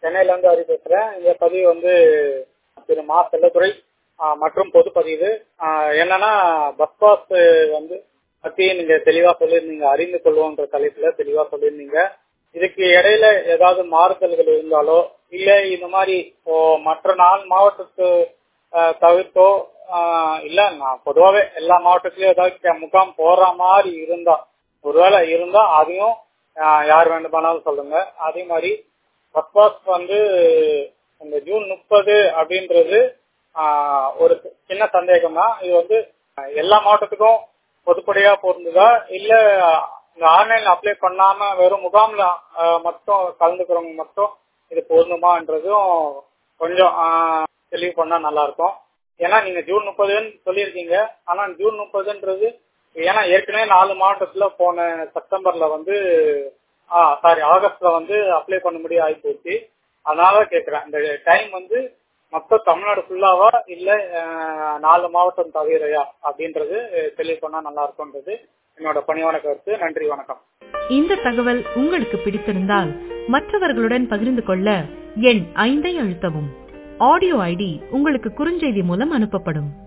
சென்னையில இருந்து ஹரி பேசுறேன் இந்த பதிவு வந்து திரு மா செல்லத்துறை ஆஹ், மற்றும் பொதுப்பதிவு ஆஹ், என்னன்னா பஸ் பாஸ் வந்து பத்தி நீங்க தெளிவா சொல்லியிருந்தீங்க அறிந்து கொள்வோன்ற தலைப்புல தெளிவா சொல்லியிருந்தீங்க இதுக்கு இடையில ஏதாவது மாறுதல்கள் இருந்தாலோ இல்ல இந்த மாதிரி இப்போ மற்ற நாலு மாவட்டத்து ஆஹ், தவிர்த்தோ ஆஹ், இல்ல நான் பொதுவாவே எல்லா மாவட்டத்திலயும் ஏதாவது கே- முகாம் போற மாதிரி இருந்தா ஒருவேளை இருந்தா அதையும் ஆஹ், யார் வேண்டுமானாலும் சொல்லுங்க அதே மாதிரி பஸ் பாஸ் வந்து இந்த ஜூன் முப்பது அப்படின்றது ஆஹ், ஒரு சின்ன சந்தேகம் தான் இது வந்து ஆஹ், எல்லா மாவட்டத்துக்கும் பொதுப்படையா பொருந்துதா இல்ல இந்த ஆன்லைன்ல அப்ளை பண்ணாம வெறும் முகாம்ல ஆஹ், மட்டும் கலந்துக்கிறவங்க மட்டும் இது பொருந்துமான்றதும் கொஞ்சம் ஆஹ், தெளிவு பண்ணா நல்லா இருக்கும் ஏன்னா நீங்க ஜூன் முப்பதுன்னு சொல்லியிருக்கீங்க ஆனா ஜூன் முப்பதுன்றது ஏன்னா ஏற்கனவே நாலு மாவட்டத்துல போன செப்டம்பர்ல வந்து சாரி ஆகஸ்ட்ல வந்து அப்ளை பண்ண முடிய ஆகி போச்சு அதனால கேக்குறேன் இந்த டைம் வந்து மொத்த தமிழ்நாடு ஃபுல்லாவா இல்ல அஹ், நாலு மாவட்டம் தவிரையா அப்படின்றது தெளிவு பண்ணா நல்லா இருக்கும்ன்றது என்னோட பணிவான கருத்து நன்றி வணக்கம் இந்த தகவல் உங்களுக்கு பிடித்திருந்தால் மற்றவர்களுடன் பகிர்ந்து கொள்ள எண் ஐந்தை அழுத்தவும் ஆடியோ ஐடி உங்களுக்கு குறுஞ்செய்தி மூலம் அனுப்பப்படும்